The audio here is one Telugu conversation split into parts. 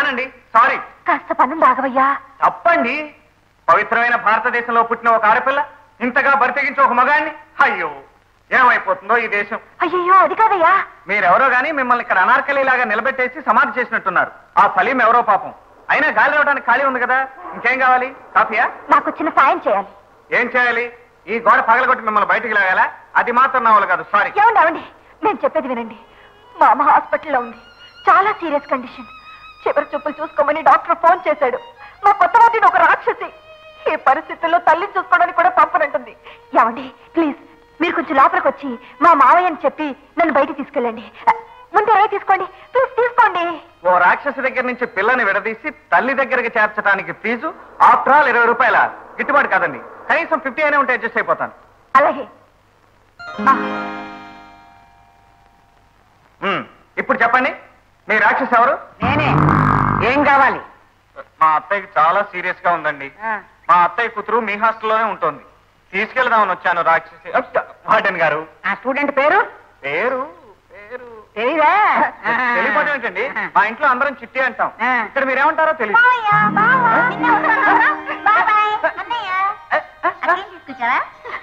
రానండి సారీ కాస్త పనులు రాఘవయ్యా తప్పండి పవిత్రమైన భారతదేశంలో పుట్టిన ఒక ఆడపిల్ల ఇంతగా బరితెగించి ఒక మగాడిని అయ్యో ఏమైపోతుందో ఈ దేశం అయ్యయ్యో అది కాదయ్యా మీరెవరో గాని మిమ్మల్ని ఇక్కడ అనార్కలిలాగా నిలబెట్టేసి సమాధి చేసినట్టున్నారు ఆ సలీం ఎవరో పాపం అయినా గాలి రావడానికి ఖాళీ ఉంది కదా ఇంకేం కావాలి కాఫీయా నాకు చిన్న సాయం చేయాలి ఏం చేయాలి ఈ గోడ పగలగొట్టి మిమ్మల్ని బయటికి లాగాలా అది మాత్రం నా వల్ల కాదు సారీ ఏమండి ఏమండి నేను చెప్పేది వినండి మా అమ్మ హాస్పిటల్లో ఉంది చాలా సీరియస్ కండిషన్ చివరి చూపులు చూసుకోమని డాక్టర్ ఫోన్ చేశాడు మా కొత్త వాటిని ఒక రాక్షసి ఈ పరిస్థితుల్లో తల్లిని చూసుకోవడానికి కూడా పంపనంటుంది ఏమండి ప్లీజ్ మీరు కొంచెం లోపలికి వచ్చి మా మావయ్యని చెప్పి నన్ను బయటికి తీసుకెళ్ళండి ముందు ఇరవై తీసుకోండి ప్లీజ్ తీసుకోండి ఓ రాక్షసి దగ్గర నుంచి పిల్లని విడదీసి తల్లి దగ్గరికి చేర్చడానికి ఫీజు ఆఫ్టర్ ఆల్ ఇరవై రూపాయల గిట్టుబాటు కాదండి కనీసం ఫిఫ్టీ అయినా ఉంటే అడ్జస్ట్ అయిపోతాను అలాగే ఆ, మ్మ్. ఇప్పుడు చెప్పండి మీ రాక్షసి ఎవరు నేనే ఏం కావాలి మా అత్తయ్యకి చాలా సీరియస్ గా ఉందండి మా అత్తయ్య కూతురు మీ హాస్టల్లోనే ఉంటుంది తీసుకెళ్దామని వచ్చాను రాక్షసి వార్డెన్ గారు ఆ స్టూడెంట్ పేరు పేరు పేరు తెలీదా తెలియపోవడం ఏంటండి మా ఇంట్లో అందరం చిట్టి అంటాం ఆ. ఇక్కడ మీరేమంటారో తెలియదు మావయ్య, బావ, నిన్నే వస్తున్నాను. బాబాయ్, అన్నయ్య. అదేం తీసుకొచ్చావా?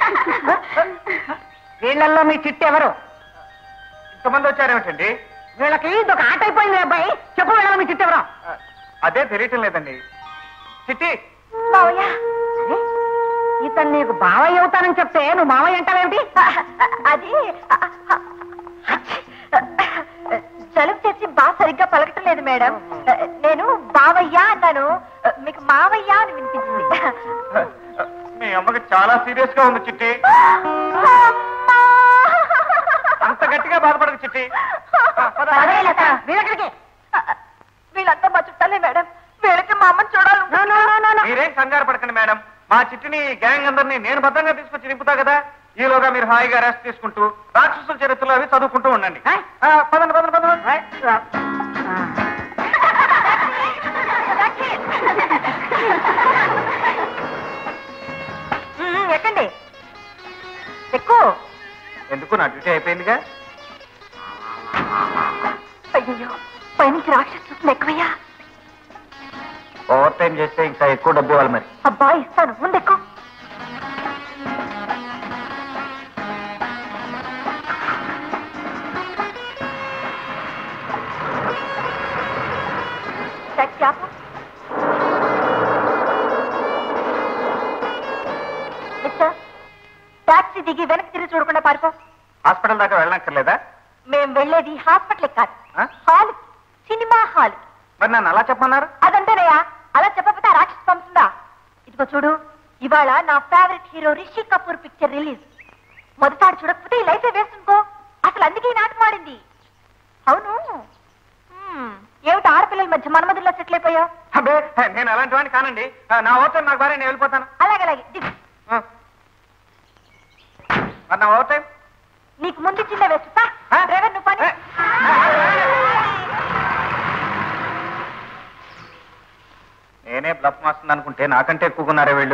వీళ్ళల్లో మీ చిట్టి ఎవరు ఇంతమంది వచ్చారేమిటండి వీళ్ళకి ఇది ఒక ఆట అయిపోయింది అబ్బాయి చెప్పు వీళ్ళలో మీ చిట్టి ఎవరు అదే తెలియటం లేదండి చిట్టి మావయ్య, అరే, ఇతను నీకు బావయ్య అవుతానని చెప్తే నువ్వు మావయ్య అంటావేమిటి అది జలుబు చేసి బాగా సరిగ్గా పలకటం లేదు మేడం నేను బావయ్య అన్నాను మీకు మావయ్య అని వినిపించింది మీ అమ్మకి చాలా సీరియస్ గా ఉంది చిట్టి అంత గట్టిగా బాధపడదు చిట్టి పద. అదే లత, వీళ్ళెక్కడికి? వీళ్ళంతా మా చుట్టాలే మేడం వీళ్ళకి మా అమ్మని చూడాలి no, no, no, no, no. మీరేం కంగారు పడకండి మేడం మా చిట్టిని గ్యాంగ్ అందరినీ నేను భద్రంగా తీసుకొచ్చి నింపుతా కదా ఈలోగా మీరు హాయిగా రెస్ట్ తీసుకుంటూ రాక్షసుల చరిత్రలో అవి చదువుకుంటూ ఉండండి ఏ? ఆ, పదండి పదండి పదండి ఏ, ఆ. ఉమ్, ఎక్కండి ఎక్కువ ఎందుకు నా డ్యూటీ అయిపోయిందిగా అయ్యో పైనుంచి రాక్షసు చూస్తుంది ఎక్కువయ్యా ఓవర్ టైం చేస్తే ఇంకా ఎక్కువ డబ్బు ఇవ్వాలి మరి అబ్బా ఇస్తాను ముందు ఎక్కువ టాక్సీ ఆపు. మిస్టర్ టాక్సీ దిగి వెనక్కి తిరిగి చూడకుండా పారిపో హాస్పిటల్ దాకా వెళ్ళనక్కర్లేదా మేం వెళ్ళేది హాస్పిటల్ కాదు ఆ? హాల్ సినిమా హాల్ మరి నన్ను అలా చెప్పమన్నారు అదంతేనయ్యా అలా చెప్పకపోతే ఆ రాక్షసు పంపుతుందా ఇదిగో చూడు ఇవాళ నా favourite hero Rishi Kapoor picture release మొదటాడు చూడకపోతే ఈ లైఫే వేస్తుంకో అసలు అందుకే ఈ నాటకం ఆడింది అవును హ్మ్, ఏమిటి ఆడపిల్లల మధ్య మన్మధుల్లో సెటిల్ అయిపోయావు అబ్బే నేను అలాంటి వాడిని కానండి ఆ, నా ఓవర్ టైం నాకు భార్య నేను వెళ్ళిపోతాను అలాగే అలాగే దిగు ఆ. మరి నా ఓవర్ టైం నీకు ముందు చిన్న వేస్తా ఆ? డ్రైవర్ నువ్వు పని ఏ? నేనే బ్లఫ్ మాస్తుంది అనుకుంటే నాకంటే ఎక్కువకున్నారే వీళ్ళు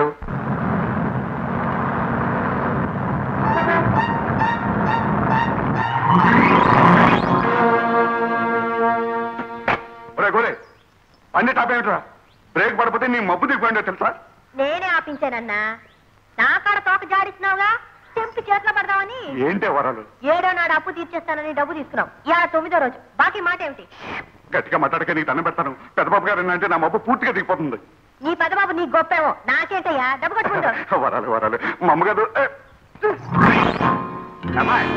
ఒరే గోరే అన్ని టాపేమిట్రా బ్రేక్ పడిపోతే నీ మబ్బు దిగిపోయిందో తెలుసా నేనే ఆపించానన్నా నా కాడ తోక జాడిస్తున్నావుగా తెంపి చేతిలో పడదామని ఏంటే వరాలు ఏడో నాడు అప్పు తీర్చేస్తానని డబ్బు తీసుకున్నావు ఇవాళ తొమ్మిదో రోజు బాకీ మాట ఏమిటి గట్టిగా మాట్లాడక నీకు దండం పెడతాను పెద్దబాబు గారు అంటే నా మబ్బు పూర్తిగా దిగిపోతుంది నీ పెదబాబు నీ గొప్పేమో నాకేంటయ్యా డబ్బు కట్టుకుంటావు వరాలు వరాలు మా అమ్మగారు ఏ, అమ్మాయి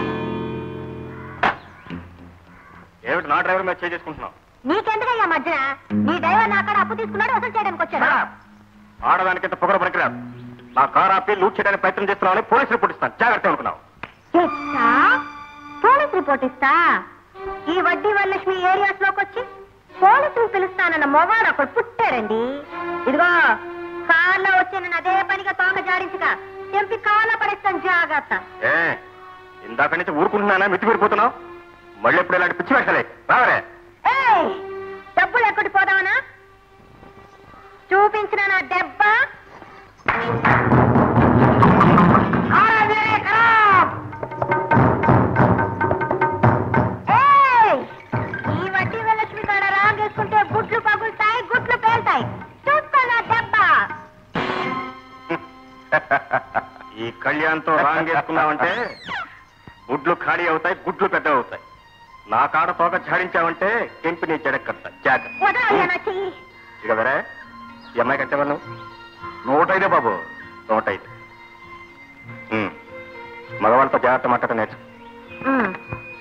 ఏమిటి నా డ్రైవర్ మీద చేసుకుంటున్నావు నీకెందుకయ్యా మధ్యన నీ డ్రైవర్ నా కాడ అప్పు తీసుకున్నాడు వసూలు చేయడానికి వచ్చాడు ఆడదానికి ఇంత పొగర పనికిరాదు నా కార్ ఆపి లూట్ చేయడానికి ప్రయత్నం చేస్తున్నామని పోలీస్ రిపోర్ట్ ఇస్తాను జాగ్రత్త అనుకున్నావు ఎట్టా? పోలీస్ రిపోర్ట్ ఇస్తా ఈ వడ్డీ వరలక్ష్మి ఏరియాస్ లోకి వచ్చి పోలీసులు పిలుస్తానన్న మొగాడు ఒకడు పుట్టాడండి ఇదిగో కార్లో వచ్చి నన్ను అదే పనిగా తోక జాడించక తెంపి కాళ్ళ పడేస్తాను జాగ్రత్త ఏ ఇందాక నుంచి ఊరుకుంటున్నానా మిత్తిపడిపోతున్నావు మళ్ళీ ఎప్పుడు ఇలాంటి పిచ్చి వేషాలే రావరే ఏయ్ డబ్బులు ఎక్కడి పోదావనా చూపించిన నా దెబ్బ ఏయ్! ఈ వడ్డీ వరలక్ష్మి కాడ రాగేసుకుంటే గుడ్లు పగులుతా ఈ కళ్యాణ్తో రాంగ్ వేసుకున్నావంటే గుడ్లు ఖాళీ అవుతాయి గుడ్లు పెద్దవి అవుతాయి నా కాడ తోక ఝాడించావంటే కెంపి నీ చెడక్కడతా జాగ్రత్త వదలయ్యా నా చెయ్యి ఇక వరే ఈ అమ్మాయి కట్టేవా నువ్వు నూటైదే బాబు నూట ఐదు ఉమ్. మగవాళ్ళతో జాగ్రత్త మాట్లాడ నేర్చు ఉమ్.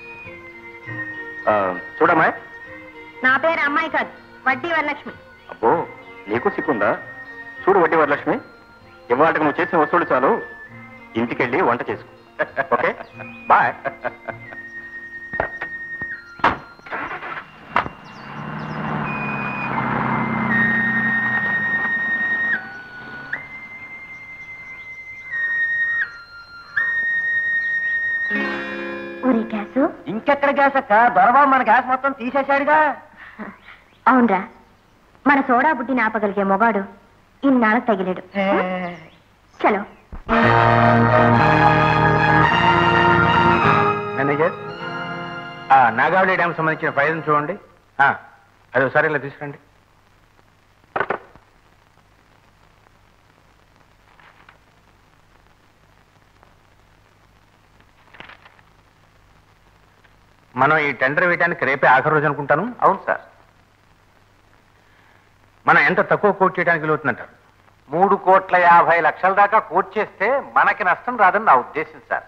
ఆ, చూడమ్మాయి నా పేరు అమ్మాయి కాదు వడ్డీ వరలక్ష్మి అబ్బో నీకు సిక్కుందా చూడు వడ్డీ వరలక్ష్మి ఇవాళకి నువ్వు చేసిన వస్తువులు చాలు ఇంటికెళ్ళి వంట చేసుకో ఓకే బాయ్ ఊరి గ్యాసు ఇంకెక్కడ గ్యాస్ అక్క దొరబాబు మన గ్యాస్ మొత్తం తీసేశాడుగా అవునరా మన సోడా బుడ్డిని ఆపగలిగే మొగాడు ఇన్నాళ్ళకు తగిలేడు చలో మేనేజర్ ఆ నాగావళి డ్యామ్ సంబంధించిన ఫైల్ చూడండి ఆ, అది ఒకసారి ఇలా తీసుకురండి మనం ఈ టెండర్ వేయడానికి రేపే ఆఖరి రోజు అనుకుంటాను అవును సార్ మనం ఎంత తక్కువ కోట్ చేయడానికి వీలవుతుందంటారు మూడు కోట్ల యాభై లక్షల దాకా కోట్ చేస్తే మనకి నష్టం రాదని నా ఉద్దేశం సార్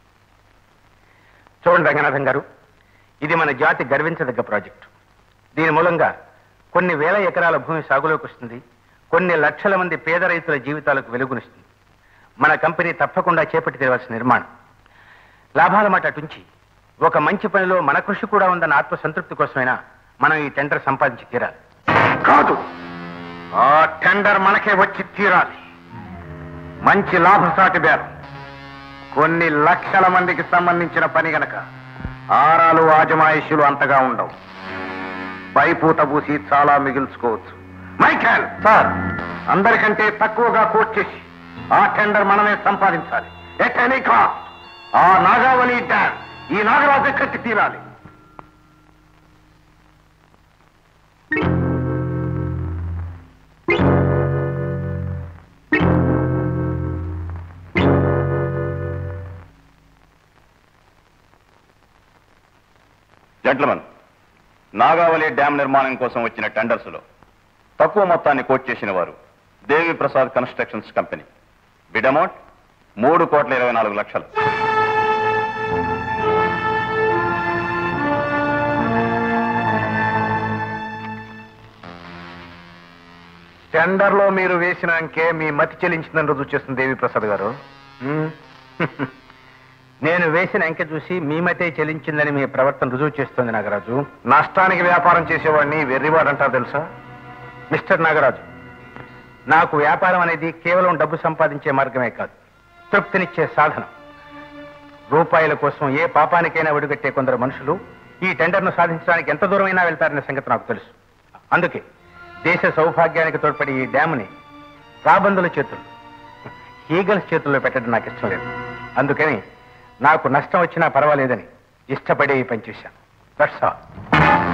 చూడండి రంగనాథం గారు ఇది మన జాతి గర్వించదగ్గ ప్రాజెక్టు దీని మూలంగా కొన్ని వేల ఎకరాల భూమి సాగులోకి వస్తుంది కొన్ని లక్షల మంది పేద రైతుల జీవితాలకు వెలుగునిస్తుంది మన కంపెనీ తప్పకుండా చేపట్టి తీరవలసిన నిర్మాణం లాభాల మాట అటుంచి ఒక మంచి పనిలో మన కృషి కూడా ఉందన్న ఆత్మ సంతృప్తి కోసమైనా మనం ఈ టెండర్ సంపాదించి తీరాలి కాదు ఆ టెండర్ మనకే వచ్చి తీరాలి మంచి లాభసాటి బేరం కొన్ని లక్షల మందికి సంబంధించిన పని గనక ఆరాలు ఆజమాయిషులు అంతగా ఉండవు పైపూత పూసి చాలా మిగుల్చుకోవచ్చు మైఖేల్ సార్ అందరికంటే తక్కువగా కోట్ చేసి ఆ టెండర్ మనమే సంపాదించాలి ఎట్ ఎనీ కాస్ట్ ఆ నాగావళి డ్యామ్ ఈ నాగరాజు కట్టి తీరాలి జెంట్లమన్ నాగావళి డ్యామ్ నిర్మాణం కోసం వచ్చిన టెండర్స్ లో తక్కువ మొత్తాన్ని కోట్ చేసిన వారు Devi Prasad constructions company bid amount మూడు కోట్ల ఇరవై నాలుగు లక్షలు టెండర్ లో మీరు వేసిన అంకే మీ మతి చెల్లించిందని రుజువు చేస్తుంది దేవి ప్రసాద్ గారు మ్మ్. నేను వేసిన అంకె చూసి మీ మతే చెల్లించిందని మీ ప్రవర్తన రుజువు చేస్తుంది నాగరాజు నష్టానికి వ్యాపారం చేసేవాడిని వెర్రివాడు అంటారు తెలుసా మిస్టర్ నాగరాజు నాకు వ్యాపారం అనేది కేవలం డబ్బు సంపాదించే మార్గమే కాదు తృప్తినిచ్చే సాధనం రూపాయల కోసం ఏ పాపానికైనా ఒడిగట్టే కొందరు మనుషులు ఈ టెండర్ను సాధించడానికి ఎంత దూరమైనా వెళ్తారనే సంగతి నాకు తెలుసు అందుకే దేశ సౌభాగ్యానికి తోడ్పడి ఈ డ్యాముని రాబందుల చేతులు ఈగల్స్ చేతుల్లో పెట్టడం నాకు ఇష్టం లేదు అందుకని నాకు నష్టం వచ్చినా పర్వాలేదని ఇష్టపడే ఈ పని చేశాను దట్స్ ఆల్